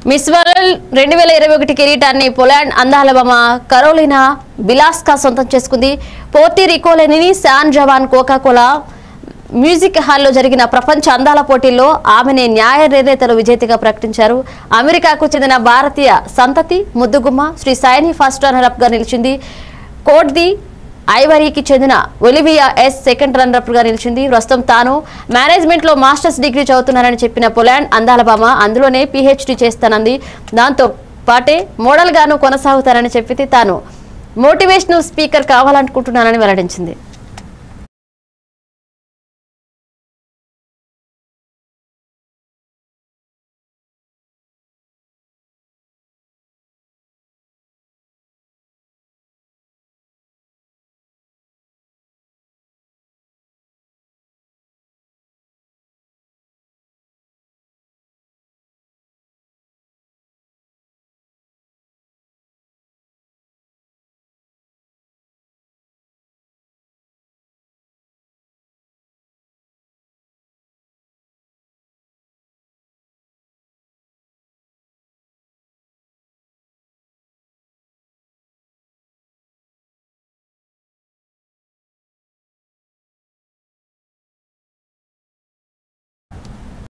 miss world రెండు వేల ఇరవై ఒకటి కిరీటాన్ని పోలాండ్ అందాల బొమ్మ కరోలినా బిలాస్కా సొంతం చేసుకుంది పోర్తి రికోలెని శాన్ జవాన్ కోకాకోలా మ్యూజిక్ హాల్లో జరిగిన ప్రపంచ అందాల పోటీల్లో ఆమెని న్యాయ నిర్ణేతలు విజేతగా ప్రకటించారు అమెరికాకు చెందిన భారతీయ సంతతి ముద్దుగుమ్మ శ్రీ సాయిని ఫస్ట్ రన్నర్ గా నిలిచింది కోట్ది ఐవరీకి చెందిన ఒలివియా ఎస్ సెకండ్ రన్నర్ గా నిలిచింది ప్రస్తుతం తాను మేనేజ్మెంట్ లో మాస్టర్స్ డిగ్రీ చదువుతున్నానని చెప్పిన పొలాండ్ అందాల బామ అందులోనే పిహెచ్డి చేస్తానంది దాంతో పాటే మోడల్ గాను కొనసాగుతానని చెప్పి తాను మోటివేషనల్ స్పీకర్ కావాలనుకుంటున్నానని వెల్లడించింది